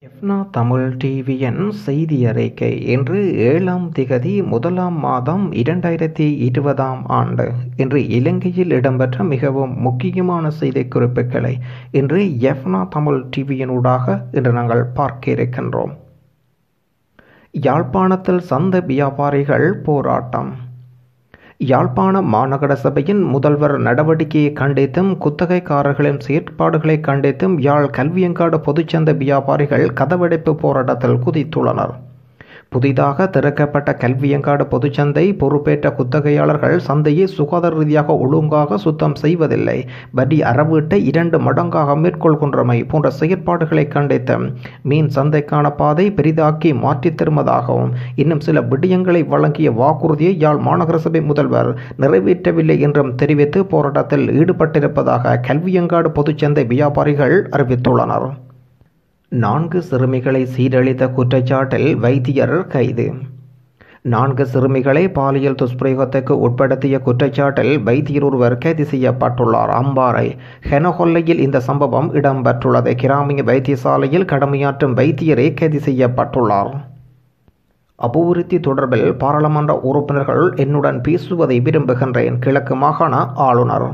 எஃப்னா தமிழ் டிவியின் செய்தி அறிக்கை இன்று ஏழாம் திகதி முதலாம் மாதம் இரண்டாயிரத்தி இருபதாம் ஆண்டு இன்று இலங்கையில் இடம்பெற்ற மிகவும் முக்கியமான செய்தி குறிப்புகளை இன்று எஃப்னா தமிழ் டிவியினூடாக இன்று நாங்கள் பார்க்க இருக்கின்றோம் யாழ்ப்பாணத்தில் சந்த வியாபாரிகள் போராட்டம் யாழ்ப்பாண மாநகர சபையின் முதல்வர் நடவடிக்கையை கண்டித்தும் குத்தகைக்காரர்களின் செயற்பாடுகளை கண்டித்தும் யாழ் கல்வியங்காடு பொதுச்சந்தை வியாபாரிகள் கதவடைப்பு போராட்டத்தில் குதித்துள்ளனர் புதிதாக திறக்கப்பட்ட கல்வியங்காடு பொதுச்சந்தை பொறுப்பேற்ற குத்தகையாளர்கள் சந்தையை சுகாதார ரீதியாக ஒழுங்காக சுத்தம் செய்வதில்லை வரி அறவீட்டை இரண்டு மடங்காக மேற்கொள்கின்றமை போன்ற செயற்பாடுகளை கண்டித்து மீன் சந்தைக்கான பாதை பெரிதாக்கி மாற்றித் தருவதாகவும் இன்னும் சில விடயங்களை வழங்கிய வாக்குறுதியை யாழ் மாநகர சபை முதல்வர் நிறைவேற்றவில்லை என்றும் தெரிவித்து போராட்டத்தில் ஈடுபட்டிருப்பதாக கல்வியங்காடு பொதுச்சந்தை வியாபாரிகள் அறிவித்துள்ளனர் நான்கு சிறுமிகளை சீரழித்த குற்றச்சாட்டில் வைத்தியர் கைது நான்கு சிறுமிகளை பாலியல் துஷ்பிரயோகத்துக்கு உட்படுத்திய குற்றச்சாட்டில் வைத்தியர் ஒருவர் கைது செய்யப்பட்டுள்ளார் அம்பாறை ஹெனஹொல்லையில் இந்த சம்பவம் இடம்பெற்றுள்ளது கிராமிய வைத்தியசாலையில் கடமையாற்றும் வைத்தியரே கைது செய்யப்பட்டுள்ளார் அபிவிருத்தி தொடர்பில் பாராளுமன்ற உறுப்பினர்கள் என்னுடன் பேசுவதை விரும்புகின்றேன் கிழக்கு மாகாண ஆளுநர்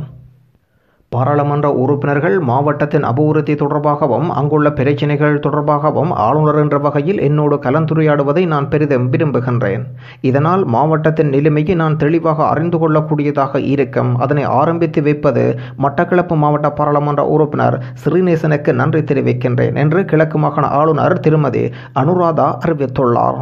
பாராளுமன்ற உறுப்பினர்கள் மாவட்டத்தின் அபிவிருத்தி தொடர்பாகவும் அங்குள்ள பிரச்சினைகள் தொடர்பாகவும் ஆளுநர் என்ற வகையில் என்னோடு கலந்துரையாடுவதை நான் பெரிதும் விரும்புகின்றேன் இதனால் மாவட்டத்தின் நிலைமையை நான் தெளிவாக அறிந்து கொள்ளக்கூடியதாக இருக்கும் அதனை ஆரம்பித்து வைப்பது மட்டக்களப்பு மாவட்ட பாராளுமன்ற உறுப்பினர் ஸ்ரீநேசனுக்கு நன்றி தெரிவிக்கின்றேன் என்று கிழக்கு மாகாண ஆளுநர் திருமதி அனுராதா அறிவித்துள்ளார்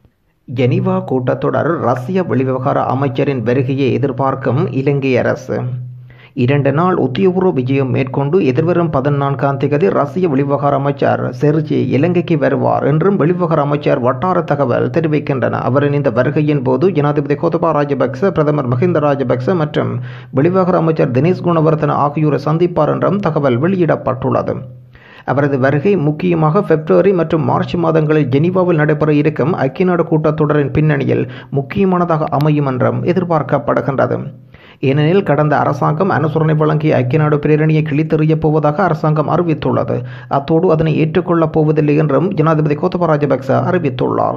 ஜெனீவா கூட்டத்தொடர் ரஷ்ய வெளிவிவகார அமைச்சரின் வருகையை எதிர்பார்க்கும் இலங்கை அரசு இரண்டு நாள் உத்தியோகபூர்வ விஜயம் மேற்கொண்டு எதிர்வரும் பதினான்காம் தேதி ரஷ்ய வெளிவிவகார அமைச்சர் செர்ஜி இலங்கைக்கு வருவார் என்றும் வெளிவிவகார அமைச்சர் வட்டார தகவல் தெரிவிக்கின்றன அவரின் இந்த வருகையின் போது ஜனாதிபதி கோத்தபா ராஜபக்ச பிரதமர் மஹிந்த ராஜபக்ச மற்றும் வெளிவிவகார அமைச்சர் தினேஷ் குணவர்தன ஆகியோரை சந்திப்பார் என்றும் தகவல் வெளியிடப்பட்டுள்ளது அவரது வருகை முக்கியமாக பிப்ரவரி மற்றும் மார்ச் மாதங்களில் ஜெனீவாவில் நடைபெற இருக்கும் ஐக்கிய நாடு கூட்டத்தொடரின் பின்னணியில் முக்கியமானதாக அமையும் என்றும் எதிர்பார்க்கப்படுகின்றது ஏனெனில் கடந்த அரசாங்கம் அனுசரணை வழங்கிய ஐக்கிய நாடு பிரேரணியை கிழித்தெறியப் போவதாக அரசாங்கம் அறிவித்துள்ளது அத்தோடு அதனை ஏற்றுக்கொள்ளப் போவதில்லை என்றும் ஜனாதிபதி கோத்தபா ராஜபக்ச அறிவித்துள்ளார்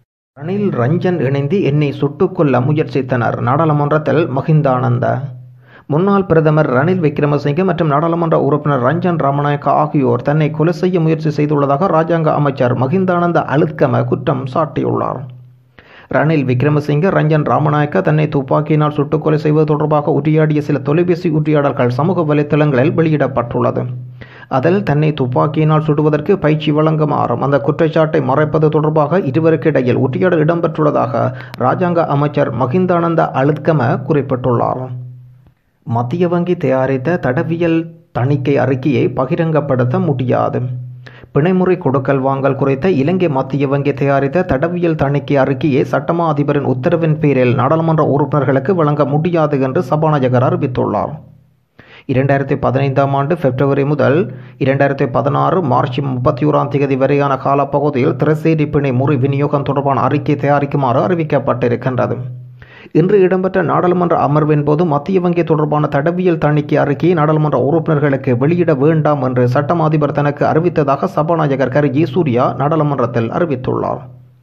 ரணில் ரஞ்சன் இணைந்து என்னை சுட்டுக்கொள்ள முயற்சித்தனர் நாடாளுமன்றத்தில் மஹிந்தானந்த முன்னாள் பிரதமர் ரணில் விக்ரமசிங்கே மற்றும் நாடாளுமன்ற உறுப்பினர் ரஞ்சன் ராமநாயக்க ஆகியோர் தன்னை கொலை செய்ய முயற்சி செய்துள்ளதாக ராஜாங்க அமைச்சர் மஹிந்தானந்த அலுத்கம குற்றம் சாட்டியுள்ளார் ரணில் விக்ரமசிங்கே ரஞ்சன் ராமநாயக்க தன்னை துப்பாக்கியினால் சுட்டுக்கொலை செய்வது தொடர்பாக உரையாடிய சில தொலைபேசி உரையாடல்கள் சமூக வலைத்தளங்களில் வெளியிடப்பட்டுள்ளது அதில் தன்னை துப்பாக்கியினால் சுடுவதற்கு பயிற்சி வழங்குமாறும் அந்த குற்றச்சாட்டை மறைப்பது தொடர்பாக இருவருக்கு இடையில் உரையாடல் இடம்பெற்றுள்ளதாக ராஜாங்க அமைச்சர் மஹிந்தானந்த அலுத்கம குறிப்பிட்டுள்ளார் மத்திய வங்கி தயாரித்த தடவியல் தணிக்கை அறிக்கையை பகிரங்கப்படுத்த முடியாது பிணைமுறை கொடுக்கல் வாங்கல் குறித்த இலங்கை மத்திய வங்கி தயாரித்த தடவியல் தணிக்கை அறிக்கையை சட்டமா அதிபரின் உத்தரவின் பேரில் நாடாளுமன்ற உறுப்பினர்களுக்கு வழங்க முடியாது என்று சபாநாயகர் அறிவித்துள்ளார் இரண்டாயிரத்தி பதினைந்தாம் ஆண்டு பிப்ரவரி முதல் இரண்டாயிரத்தி பதினாறு மார்ச் முப்பத்தி ஓராம் தேதி வரையான காலப்பகுதியில் திரைசேரி பிணை முறை விநியோகம் தொடர்பான அறிக்கை தயாரிக்குமாறு அறிவிக்கப்பட்டிருக்கின்றது இன்று இடம்பெற்ற நாடாளுமன்ற அமர்வின் போது மத்திய வங்கி தொடர்பான தடவியல் தணிக்கை அறிக்கையை நாடாளுமன்ற உறுப்பினர்களுக்கு வெளியிட வேண்டாம் என்று சட்டம் அதிபர் தனக்கு அறிவித்ததாக சபாநாயகர் கரு சூர்யா நாடாளுமன்றத்தில் அறிவித்துள்ளார்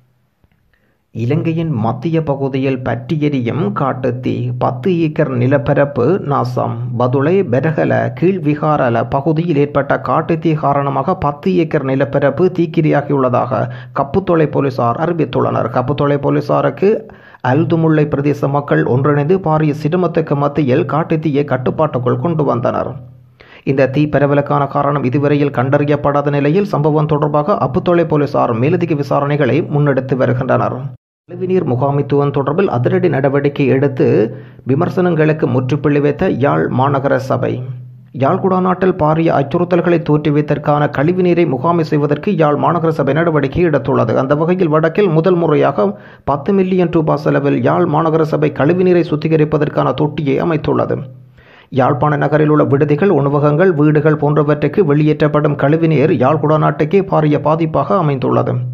இலங்கையின் மத்திய பகுதியில் பற்றி எரியும் காட்டுத்தீ பத்து ஏக்கர் நிலப்பரப்பு நாசம் பதுளை பெரகல கீழ்விகாரல பகுதியில் ஏற்பட்ட காட்டுத்தீ காரணமாக பத்து ஏக்கர் நிலப்பரப்பு தீக்கிரியாகியுள்ளதாக கப்புத்தொலை போலீசார் அறிவித்துள்ளனர் கப்புத்தொலை போலீசாருக்கு அல்துமுல்லை பிரதேச மக்கள் ஒன்றிணைந்து பாரிய சிரமத்துக்கு மத்தியில் காட்டுத்தீயை கட்டுப்பாட்டுக்குள் கொண்டு வந்தனர் இந்த தீ பரவலுக்கான காரணம் இதுவரையில் கண்டறியப்படாத நிலையில் சம்பவம் தொடர்பாக அப்புத்தொலை போலீசார் மேலதிக விசாரணைகளை முன்னெடுத்து வருகின்றனர் கழிவுநீர் முகாமித்துவம் தொடர்பில் அதிரடி நடவடிக்கை எடுத்து விமர்சனங்களுக்கு முற்றுப்புள்ளி வைத்த யாழ் மாநகர சபை யாழ்குடா நாட்டில் பாரிய அச்சுறுத்தல்களை தோற்றுவித்தற்கான கழிவுநீரை முகாமை செய்வதற்கு யாழ் மாநகர சபை நடவடிக்கை எடுத்துள்ளது அந்த வகையில் வடக்கில் முதல் முறையாக பத்து மில்லியன் ரூபாய் செலவில் யாழ் மாநகர சபை கழிவுநீரை சுத்திகரிப்பதற்கான தொட்டியை அமைத்துள்ளது யாழ்ப்பாண நகரில் உள்ள விடுதிகள் உணவகங்கள் வீடுகள் போன்றவற்றுக்கு வெளியேற்றப்படும் கழிவுநீர் யாழ்குடா நாட்டுக்கே பாரிய பாதிப்பாக அமைந்துள்ளது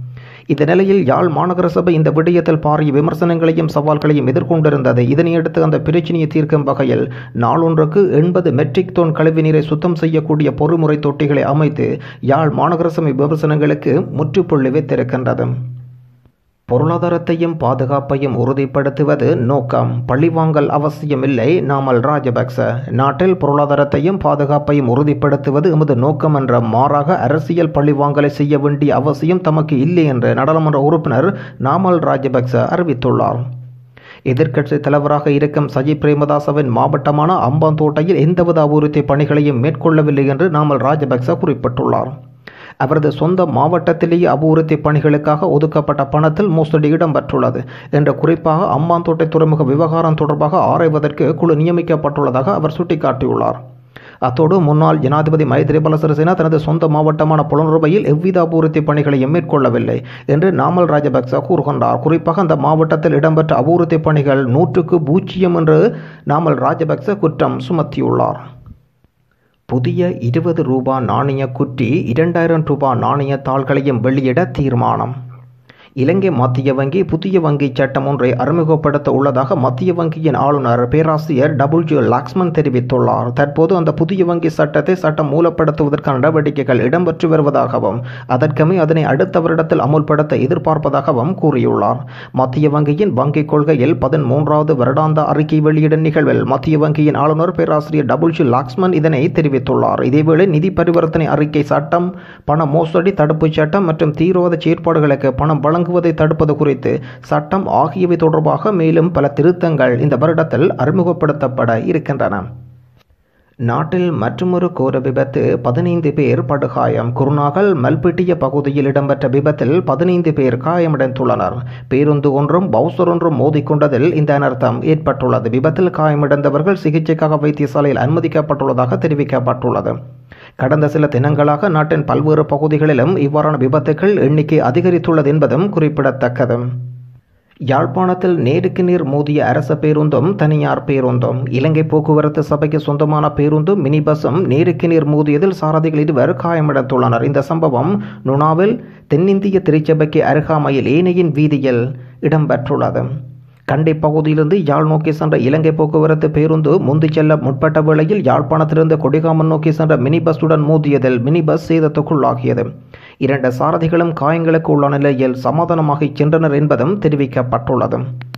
இந்த நிலையில் யாழ் மாநகர சபை இந்த விடயத்தில் பாரிய விமர்சனங்களையும் சவால்களையும் எதிர்கொண்டிருந்தது இதனையடுத்து அந்த பிரச்சினையை தீர்க்கும் வகையில் நாளொன்றுக்கு எண்பது மெட்ரிக் டன் கழிவு நீரை சுத்தம் செய்யக்கூடிய பொறுமுறை தொட்டிகளை அமைத்து யாழ் மாநகர சபை விமர்சனங்களுக்கு முற்றுப்புள்ளி வைத்திருக்கின்றது பொருளாதாரத்தையும் பாதுகாப்பையும் உறுதிப்படுத்துவது நோக்கம் பழிவாங்கல் அவசியமில்லை நாமல் ராஜபக்ச நாட்டில் பொருளாதாரத்தையும் பாதுகாப்பையும் உறுதிப்படுத்துவது எமது நோக்கம் என்ற மாறாக அரசியல் பழிவாங்கலை செய்ய வேண்டிய அவசியம் தமக்கு இல்லை என்று நாடாளுமன்ற உறுப்பினர் நாமல் ராஜபக்ச அறிவித்துள்ளார் எதிர்க்கட்சி தலைவராக இருக்கும் சஜித் பிரேமதாசவின் மாவட்டமான அம்பாந்தோட்டையில் எந்தவித அபிவிருத்தி பணிகளையும் மேற்கொள்ளவில்லை என்று நாமல் ராஜபக்ச குறிப்பிட்டுள்ளார் அவரது சொந்த மாவட்டத்திலேயே அபிவிருத்தி பணிகளுக்காக ஒதுக்கப்பட்ட பணத்தில் மோசடி இடம்பெற்றுள்ளது என்று குறிப்பாக அம்பாந்தோட்டை துறைமுக விவகாரம் தொடர்பாக ஆராய்வதற்கு குழு நியமிக்கப்பட்டுள்ளதாக அவர் சுட்டிக்காட்டியுள்ளார் அத்தோடு முன்னாள் ஜனாதிபதி மைத்ரிபால சிறிசேனா தனது சொந்த மாவட்டமான புலனுறுவையில் எவ்வித அபிவிருத்தி பணிகளையும் மேற்கொள்ளவில்லை என்று நாமல் ராஜபக்ச கூறுகின்றார் குறிப்பாக அந்த மாவட்டத்தில் இடம்பெற்ற அபிவிருத்தி பணிகள் நூற்றுக்கு பூஜ்ஜியம் என்று நாமல் ராஜபக்ச குற்றம் சுமத்தியுள்ளார் புதிய இருபது ரூபா நாணய குற்றி இரண்டாயிரம் ரூபாய் நாணய தாள்களையும் வெளியிட தீர்மானம் இலங்கை மத்திய வங்கி புதிய வங்கி சட்டம் ஒன்றை அறிமுகப்படுத்த உள்ளதாக மத்திய வங்கியின் ஆளுநர் பேராசிரியர் டபுள் ஜி லாக்ஸ்மன் தெரிவித்துள்ளார் தற்போது அந்த புதிய வங்கி சட்டத்தை சட்டம் மூலப்படுத்துவதற்கான நடவடிக்கைகள் இடம்பெற்று வருவதாகவும் அதற்கமே அதனை அடுத்த வருடத்தில் அமுல்படுத்த எதிர்பார்ப்பதாகவும் கூறியுள்ளார் மத்திய வங்கியின் வங்கிக் கொள்கையில் பதிமூன்றாவது வருடாந்த அறிக்கை வெளியிட நிகழ்வில் மத்திய வங்கியின் ஆளுநர் பேராசிரியர் டபுள் ஜி லாக்ஸ்மன் இதனை தெரிவித்துள்ளார் இதேவேளை நிதி பரிவர்த்தனை அறிக்கை சட்டம் பண மோசடி தடுப்புச் சட்டம் மற்றும் தீவிரவாத செயற்பாடுகளுக்கு பணம் வழங்க வழங்குவதை தடுப்பது குறித்து சட்டம் ஆகியவை தொடர்பாக மேலும் பல திருத்தங்கள் இந்த வருடத்தில் அறிமுகப்படுத்தப்பட இருக்கின்றன நாட்டில் மற்றொரு கோர விபத்து பதினைந்து பேர் படுகாயம் குருநாகல் மல்பிட்டிய பகுதியில் இடம்பெற்ற விபத்தில் பதினைந்து பேர் காயமடைந்துள்ளனர் பேருந்து ஒன்றும் பவுசர் ஒன்றும் மோதிக்கொண்டதில் இந்த அனர்த்தம் ஏற்பட்டுள்ளது விபத்தில் காயமடைந்தவர்கள் சிகிச்சைக்காக வைத்தியசாலையில் அனுமதிக்கப்பட்டுள்ளதாக தெரிவிக்கப்பட்டுள்ளது கடந்த சில தினங்களாக நாட்டின் பல்வேறு பகுதிகளிலும் இவ்வாறான விபத்துகள் எண்ணிக்கை அதிகரித்துள்ளது என்பதும் குறிப்பிடத்தக்கது யாழ்ப்பாணத்தில் நேருக்கு நேர் மோதிய அரச பேருந்தும் தனியார் பேருந்தும் இலங்கை போக்குவரத்து சபைக்கு சொந்தமான பேருந்தும் மினி பஸ்ஸும் நேருக்கு நேர் மோதியதில் சாரதிகள் இருவர் காயமடைந்துள்ளனர் இந்த சம்பவம் நுணாவில் தென்னிந்திய திருச்சபைக்கு அருகாமையில் ஏனையின் வீதியில் இடம்பெற்றுள்ளது கண்டி பகுதியிலிருந்து யாழ் நோக்கி சென்ற இலங்கை போக்குவரத்து பேருந்து முந்தி செல்ல முற்பட்ட வேளையில் யாழ்ப்பாணத்திலிருந்து கொடிகாமன் நோக்கி சென்ற மினி பஸ்ஸுடன் மோதியதில் மினி பஸ் சேதத்துக்குள்ளாகியது இரண்டு சாரதிகளும் காயங்களுக்கு உள்ள நிலையில் சமாதானமாக சென்றனர் என்பதும் தெரிவிக்கப்பட்டுள்ளது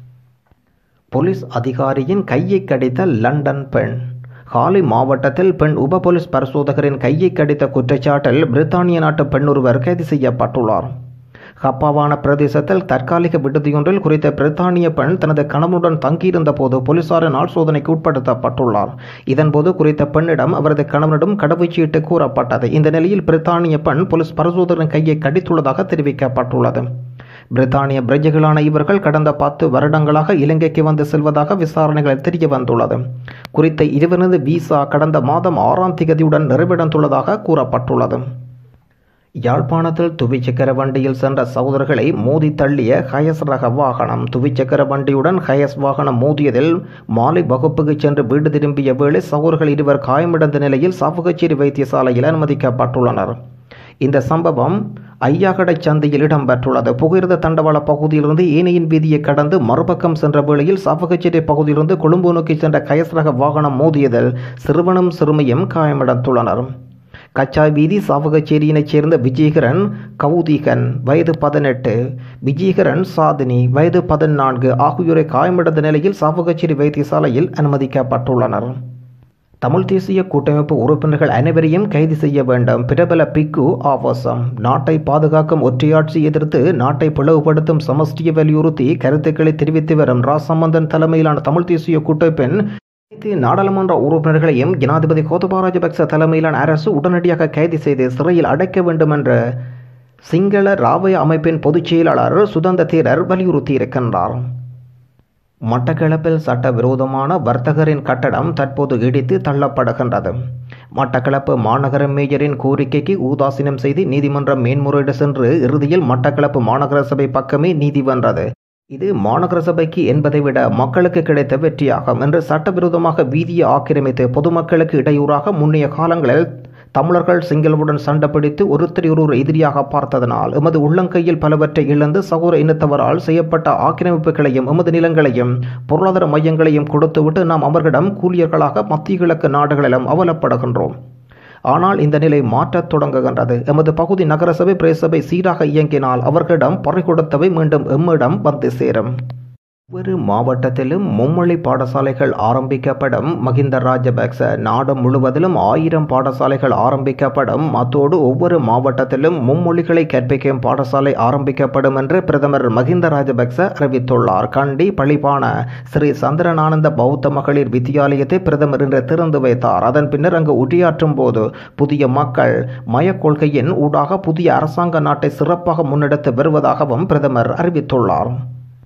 போலீஸ் அதிகாரியின் கையை கடித்த லண்டன் பெண் ஹாலி மாவட்டத்தில் பெண் உப போலீஸ் பரிசோதகரின் கையை கடித்த குற்றச்சாட்டில் பிரித்தானிய நாட்டு பெண் ஒருவர் கைது செய்யப்பட்டுள்ளார் ஹப்பாவான பிரதேசத்தில் தற்காலிக விடுதியொன்றில் குறித்த பிரித்தானிய பெண் தனது கணவனுடன் தங்கியிருந்த போது போலீசாரினால் சோதனைக்கு உட்படுத்தப்பட்டுள்ளார் இதன்போது குறித்த பெண்ணிடம் அவரது கணவனிடம் கடவுச்சீட்டு கூறப்பட்டது இந்த நிலையில் பிரித்தானிய பெண் போலீஸ் பரிசோதகரின் கையை கடித்துள்ளதாக தெரிவிக்கப்பட்டுள்ளது பிரித்தானிய பிரஜைகளான இவர்கள் கடந்த பத்து வருடங்களாக இலங்கைக்கு வந்து செல்வதாக விசாரணைகள் தெரிய வந்துள்ளது குறித்த இருவரது விசா கடந்த மாதம் ஆறாம் திகதியுடன் நிறைவடைந்துள்ளதாக கூறப்பட்டுள்ளது யாழ்ப்பாணத்தில் துவிச்சக்கர வண்டியில் சென்ற சகோதரர்களை மோதி தள்ளிய ஹயஸ் ரக வாகனம் துவிச்சக்கர வண்டியுடன் ஹயஸ் வாகனம் மோதியதில் மாலை வகுப்புக்கு சென்று வீடு திரும்பிய வேளை சகோதரர்கள் இருவர் காயமடைந்த நிலையில் சாவகச்சேரி வைத்தியசாலையில் அனுமதிக்கப்பட்டுள்ளனர் இந்த சம்பவம் ஐயாகடை சந்தையில் இடம்பெற்றுள்ளது புகையிரத தண்டவாள பகுதியிலிருந்து ஏனையின் வீதியை கடந்து மறுபக்கம் சென்ற வேளையில் சாவகச்சேரி பகுதியிலிருந்து கொழும்பு நோக்கி சென்ற கயஸ் ரக வாகனம் மோதியதில் சிறுவனும் சிறுமியும் காயமடைந்துள்ளனர் கச்சா வீதி சாவகச்சேரியினைச் சேர்ந்த விஜயகரன் கவுதிகன் வயது பதினெட்டு விஜயகரன் சாதினி வயது பதினான்கு ஆகியோரை காயமடைந்த நிலையில் சாவகச்சேரி வைத்தியசாலையில் அனுமதிக்கப்பட்டுள்ளனர் தமிழ் தேசிய கூட்டமைப்பு உறுப்பினர்கள் அனைவரையும் கைது செய்ய வேண்டும் பிரபல பிக்கு ஆபாசம் நாட்டை பாதுகாக்கும் ஒற்றையாட்சி எதிர்த்து நாட்டை பிளவுபடுத்தும் சமஷ்டியை வலியுறுத்தி கருத்துக்களை தெரிவித்து வரும் ராசம்பந்தன் தலைமையிலான தமிழ் தேசிய கூட்டமைப்பின் அனைத்து நாடாளுமன்ற உறுப்பினர்களையும் ஜனாதிபதி கோத்தபா ராஜபக்ச தலைமையிலான அரசு உடனடியாக கைது செய்து சிறையில் அடைக்க வேண்டும் என்ற சிங்கள ராவய அமைப்பின் பொதுச் செயலாளர் சுதந்த தேரர் வலியுறுத்தியிருக்கின்றார் மட்டக்களப்பில் சட்டவிரோதமான வர்த்தகரின் கட்டடம் தற்போது இடித்து தள்ளப்படுகின்றது மட்டக்களப்பு மாநகர மேயரின் கோரிக்கைக்கு ஊதாசீனம் செய்து நீதிமன்றம் மேன்முறையீடு சென்று இறுதியில் மட்டக்களப்பு மாநகர சபை பக்கமே நீதி வென்றது இது மாநகர சபைக்கு என்பதை விட மக்களுக்கு கிடைத்த வெற்றியாகும் என்று சட்டவிரோதமாக வீதியை ஆக்கிரமித்து பொதுமக்களுக்கு இடையூறாக முன்னைய காலங்களில் தமிழர்கள் சிங்களவுடன் சண்டை பிடித்து ஒருத்தரை ஒருவர் எதிரியாக பார்த்ததனால் எமது உள்ளங்கையில் பலவற்றை இழந்து சகோதர இனத்தவரால் செய்யப்பட்ட ஆக்கிரமிப்புகளையும் எமது நிலங்களையும் பொருளாதார மையங்களையும் கொடுத்துவிட்டு நாம் அவர்களிடம் கூலியர்களாக மத்திய கிழக்கு நாடுகளிலும் அவலப்படுகின்றோம் ஆனால் இந்த நிலை மாற்றத் தொடங்குகின்றது எமது பகுதி நகரசபை பிரேசபை சீராக இயங்கினால் அவர்களிடம் பறை கொடுத்தவை மீண்டும் எம்மிடம் வந்து சேரும் ஒவ்வொரு மாவட்டத்திலும் மும்மொழி பாடசாலைகள் ஆரம்பிக்கப்படும் மகிந்த ராஜபக்ச நாடு முழுவதிலும் ஆயிரம் பாடசாலைகள் ஆரம்பிக்கப்படும் அத்தோடு ஒவ்வொரு மாவட்டத்திலும் மும்மொழிகளை கற்பிக்கும் பாடசாலை ஆரம்பிக்கப்படும் என்று பிரதமர் மகிந்த ராஜபக்ச அறிவித்துள்ளார் கண்டி பழிபான ஸ்ரீ சந்திரனானந்த பௌத்த மகளிர் வித்தியாலயத்தை பிரதமர் இன்று திறந்து வைத்தார் அதன் பின்னர் அங்கு உரையாற்றும் போது புதிய மக்கள் மயக் கொள்கையின் ஊடாக புதிய அரசாங்க நாட்டை சிறப்பாக முன்னெடுத்து வருவதாகவும் பிரதமர் அறிவித்துள்ளார்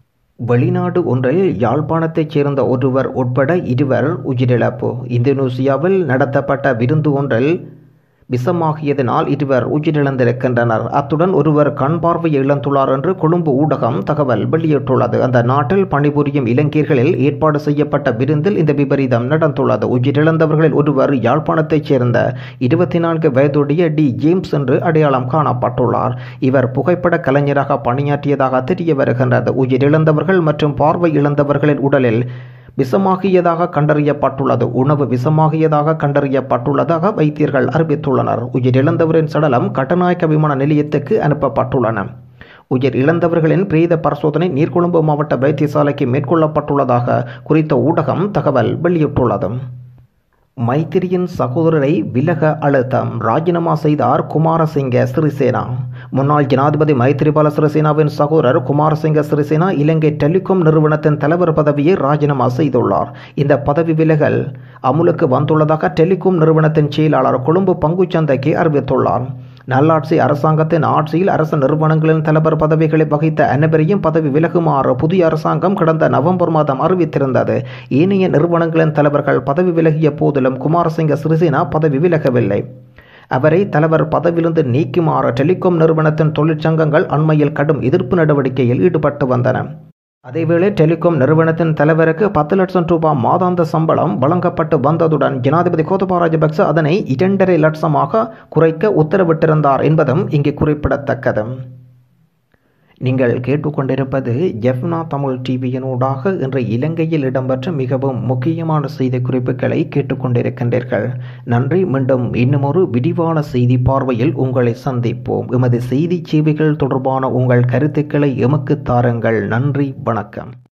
வெளிநாடு ஒன்றில் யாழ்ப்பாணத்தைச் சேர்ந்த ஒருவர் உட்பட இருவர் உயிரிழப்பு இந்தோனேசியாவில் நடத்தப்பட்ட விருந்து ஒன்றில் விஷமாகியதனால் இருவர் உயிரிழந்திருக்கின்றனர் அத்துடன் ஒருவர் கண் பார்வையை இழந்துள்ளார் என்று கொழும்பு ஊடகம் தகவல் வெளியிட்டுள்ளது அந்த நாட்டில் பணிபுரியும் இலங்கையர்களில் ஏற்பாடு செய்யப்பட்ட விருந்தில் இந்த விபரீதம் நடந்துள்ளது உயிரிழந்தவர்களில் ஒருவர் யாழ்ப்பாணத்தைச் சேர்ந்த இருபத்தி நான்கு வயதுடைய டி ஜேம்ஸ் என்று அடையாளம் காணப்பட்டுள்ளார் இவர் புகைப்பட கலைஞராக பணியாற்றியதாக தெரிய வருகின்றது உயிரிழந்தவர்கள் மற்றும் பார்வை இழந்தவர்களின் உடலில் விஷமாகியதாக கண்டறியப்பட்டுள்ளது உணவு விஷமாகியதாக கண்டறியப்பட்டுள்ளதாக வைத்தியர்கள் அறிவித்துள்ளனர் உயிரிழந்தவரின் சடலம் கட்டநாயக்க விமான நிலையத்துக்கு அனுப்பப்பட்டுள்ளன உயிர் இழந்தவர்களின் பிரேத பரிசோதனை நீர்கொழும்பு மாவட்ட வைத்தியசாலைக்கு மேற்கொள்ளப்பட்டுள்ளதாக குறித்த ஊடகம் தகவல் வெளியிட்டுள்ளது மைத்திரியின் சகோதரரை விலக அழுத்தம் ராஜினாமா செய்தார் குமாரசிங்க சிறிசேனா முன்னாள் ஜனாதிபதி மைத்திரிபால சிறிசேனாவின் சகோதரர் குமாரசிங்க சிறிசேனா இலங்கை டெலிகாம் நிறுவனத்தின் தலைவர் பதவியை ராஜினாமா செய்துள்ளார் இந்த பதவி விலகல் அமுலுக்கு வந்துள்ளதாக டெலிகாம் நிறுவனத்தின் செயலாளர் கொழும்பு பங்குச்சந்தைக்கு அறிவித்துள்ளார் நல்லாட்சி அரசாங்கத்தின் ஆட்சியில் அரசு நிறுவனங்களின் தலைவர் பதவிகளை வகித்த அனைவரையும் பதவி விலகுமாறு புதிய அரசாங்கம் கடந்த நவம்பர் மாதம் அறிவித்திருந்தது ஏனைய நிறுவனங்களின் தலைவர்கள் பதவி விலகிய போதிலும் குமாரசிங்க சிறிசேனா பதவி விலகவில்லை அவரை தலைவர் பதவியிலிருந்து நீக்குமாறு டெலிகாம் நிறுவனத்தின் தொழிற்சங்கங்கள் அண்மையில் கடும் எதிர்ப்பு நடவடிக்கையில் ஈடுபட்டு வந்தன அதேவேளை டெலிகாம் நிறுவனத்தின் தலைவருக்கு பத்து லட்சம் ரூபாய் மாதாந்த சம்பளம் வழங்கப்பட்டு வந்ததுடன் ஜனாதிபதி கோதபா ராஜபக்ச அதனை இரண்டரை லட்சமாக குறைக்க உத்தரவிட்டிருந்தார் என்பதும் இங்கே குறிப்பிடத்தக்கது நீங்கள் கேட்டுக்கொண்டிருப்பது ஜெஃப்னா தமிழ் டிவியினூடாக இன்று இலங்கையில் இடம்பெற்ற மிகவும் முக்கியமான செய்தி குறிப்புகளை கேட்டுக்கொண்டிருக்கின்றீர்கள் நன்றி மீண்டும் இன்னுமொரு விரிவான செய்தி பார்வையில் உங்களை சந்திப்போம் எமது செய்தி சேவைகள் தொடர்பான உங்கள் கருத்துக்களை எமக்கு தாருங்கள் நன்றி வணக்கம்